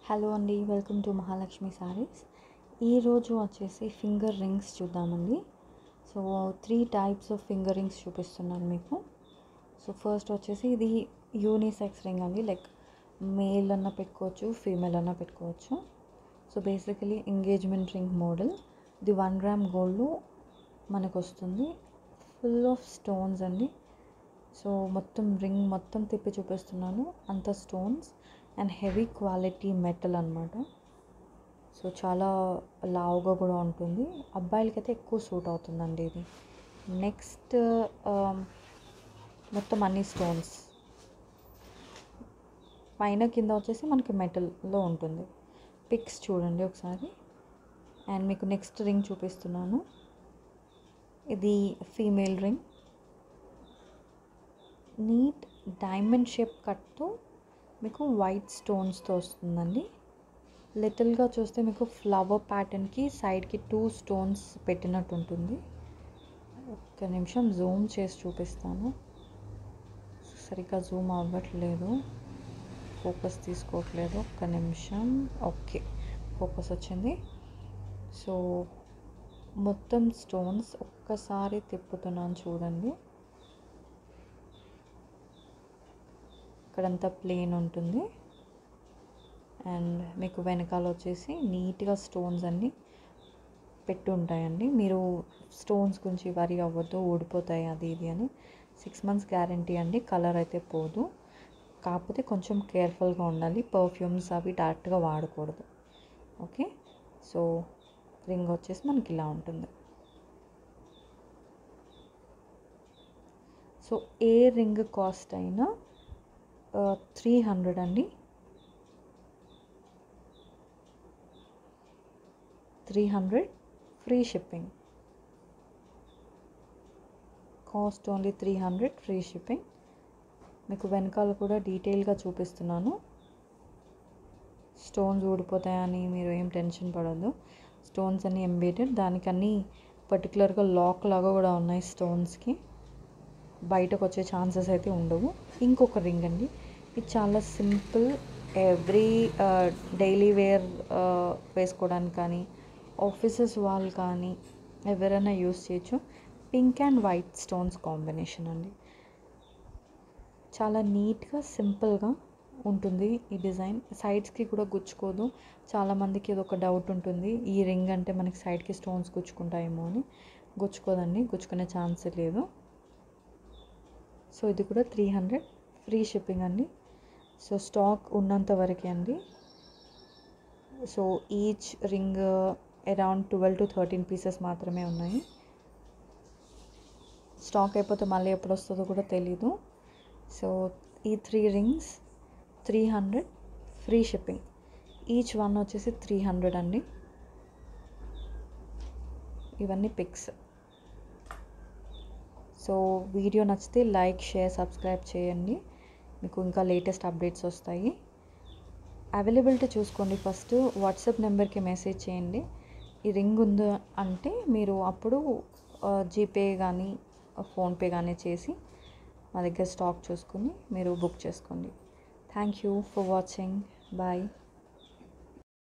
hello అండి welcome to Mahalakshmi saris ఈరోజు వచ్చేసి ఫింగర్ రింగ్స్ చూద్దామండి so three types of finger rings చూపిస్తున్నాను మీకు సో ఫస్ట్ వచ్చేసి ఇది యూనిసెక్స్ రింగ్ అండి లైక్ మేల్ అన్న పెట్టుకోవచ్చు ఫీమేల్ అన్న పెట్టుకోవచ్చు so basically engagement ring model ఇది వన్ గ్రామ్ గోల్డ్లో మనకు వస్తుంది ఫుల్ ఆఫ్ స్టోన్స్ అండి సో మొత్తం రింగ్ మొత్తం తిప్పి చూపిస్తున్నాను అంత stones and heavy quality metal అనమాట సో చాలా లావుగా కూడా ఉంటుంది అబ్బాయిలకైతే ఎక్కువ సూట్ అవుతుందండి ఇది నెక్స్ట్ మొత్తం అన్ని స్టోన్స్ పైన కింద వచ్చేసి మనకి మెటల్లో ఉంటుంది పిక్స్ చూడండి ఒకసారి అండ్ మీకు నెక్స్ట్ రింగ్ చూపిస్తున్నాను ఇది female ring neat diamond shape కట్తో మీకు వైట్ స్టోన్స్తో వస్తుందండి లిటిల్గా చూస్తే మీకు ఫ్లవర్ ప్యాటర్న్కి సైడ్కి టూ స్టోన్స్ పెట్టినట్టు ఉంటుంది ఒక్క నిమిషం జూమ్ చేసి చూపిస్తాను సరిగ్గా జూమ్ అవ్వట్లేదు ఫోకస్ తీసుకోవట్లేదు ఒక్క నిమిషం ఓకే ఫోకస్ వచ్చింది సో మొత్తం స్టోన్స్ ఒక్కసారి తిప్పుతున్నాను చూడండి ఇక్కడంతా ప్లేన్ ఉంటుంది అండ్ మీకు వెనకాల వచ్చేసి నీట్గా స్టోన్స్ అన్నీ పెట్టి ఉంటాయండి మీరు స్టోన్స్ గురించి వరి అవ్వద్దు ఊడిపోతాయి అది ఇది అని సిక్స్ మంత్స్ గ్యారంటీ అండి కలర్ అయితే పోదు కాకపోతే కొంచెం కేర్ఫుల్గా ఉండాలి పర్ఫ్యూమ్స్ అవి డైరెక్ట్గా వాడకూడదు ఓకే సో రింగ్ వచ్చేసి మనకి ఇలా ఉంటుంది సో ఏ రింగ్ కాస్ట్ అయినా త్రీ హండ్రెడ్ అండి three hundred free shipping cost only three hundred free shipping మీకు వెనకాల కూడా డీటెయిల్గా చూపిస్తున్నాను స్టోన్స్ ఊడిపోతాయని మీరు ఏం టెన్షన్ పడద్దు స్టోన్స్ అన్నీ ఎంబేటెడ్ దానికన్నీ పర్టికులర్గా లాక్ లాగా కూడా ఉన్నాయి స్టోన్స్కి బయటకు వచ్చే ఛాన్సెస్ అయితే ఉండవు ఇంకొక రింగ్ అండి ఇది చాలా సింపుల్ ఎవ్రీ డైలీ వేర్ వేసుకోవడానికి కానీ ఆఫీసెస్ వాళ్ళు కానీ ఎవరైనా యూస్ చేయొచ్చు pink and white stones combination అండి చాలా నీట్గా సింపుల్గా ఉంటుంది ఈ డిజైన్ సైడ్స్కి కూడా గుచ్చుకోదు చాలామందికి ఇది ఒక డౌట్ ఉంటుంది ఈ రింగ్ అంటే మనకి సైడ్కి స్టోన్స్ గుచ్చుకుంటాయేమో అని గుచ్చుకోదండి గుచ్చుకునే ఛాన్స్ లేదు సో ఇది కూడా త్రీ హండ్రెడ్ ఫ్రీ షిప్పింగ్ అండి సో స్టాక్ ఉన్నంత వరకే అండి so each ring around twelve to thirteen pieces మాత్రమే ఉన్నాయి స్టాక్ అయిపోతే మళ్ళీ ఎప్పుడు వస్తుందో కూడా తెలీదు సో ఈ three rings three hundred free shipping each one వచ్చేసి త్రీ హండ్రెడ్ అండి ఇవన్నీ పిక్స్ సో వీడియో నచ్చితే లైక్ షేర్ సబ్స్క్రైబ్ చేయండి మీకు ఇంకా లేటెస్ట్ అప్డేట్స్ వస్తాయి అవైలబిలిటీ చూసుకోండి ఫస్ట్ వాట్సాప్ నెంబర్కి మెసేజ్ చేయండి ఈ రింగ్ ఉందా అంటే మీరు అప్పుడు జీపే కానీ ఫోన్పే కానీ చేసి మా దగ్గర స్టాక్ చూసుకుని మీరు బుక్ చేసుకోండి thank you for watching bye